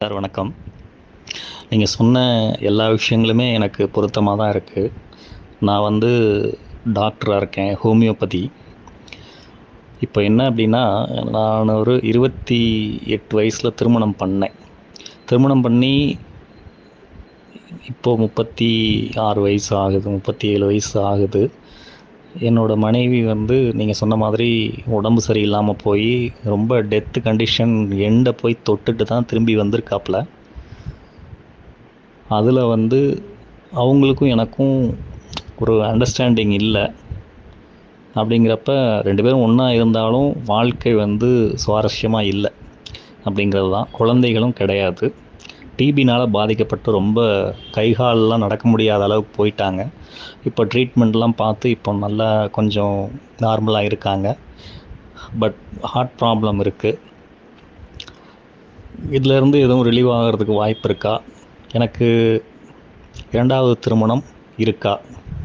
sir வணக்கம் நீங்கள் சொன்ன எல்லா விஷயங்களுமே எனக்கு பொருத்தமாக தான் இருக்குது நான் வந்து டாக்டராக இருக்கேன் ஹோமியோபதி இப்போ என்ன அப்படின்னா நான் ஒரு இருபத்தி எட்டு வயசில் திருமணம் பண்ணேன் திருமணம் பண்ணி இப்போது முப்பத்தி ஆறு வயசு ஆகுது முப்பத்தி ஏழு வயசு ஆகுது என்னோட மனைவி வந்து நீங்கள் சொன்ன மாதிரி உடம்பு சரியில்லாமல் போய் ரொம்ப டெத்து கண்டிஷன் எண்டை போய் தொட்டுட்டு தான் திரும்பி வந்திருக்காப்புல அதில் வந்து அவங்களுக்கும் எனக்கும் ஒரு அண்டர்ஸ்டாண்டிங் இல்லை அப்படிங்கிறப்ப ரெண்டு பேரும் ஒன்றா இருந்தாலும் வாழ்க்கை வந்து சுவாரஸ்யமாக இல்லை அப்படிங்கிறது தான் குழந்தைகளும் கிடையாது டிபினால் பாதிக்கப்பட்டு ரொம்ப கை கால்லாம் நடக்க முடியாத அளவுக்கு போயிட்டாங்க இப்போ ட்ரீட்மெண்ட்லாம் பார்த்து இப்போ நல்லா கொஞ்சம் நார்மலாக இருக்காங்க பட் ஹார்ட் ப்ராப்ளம் இருக்குது இதிலேருந்து எதுவும் ரிலீவ் ஆகிறதுக்கு வாய்ப்பு இருக்கா எனக்கு இரண்டாவது திருமணம் இருக்கா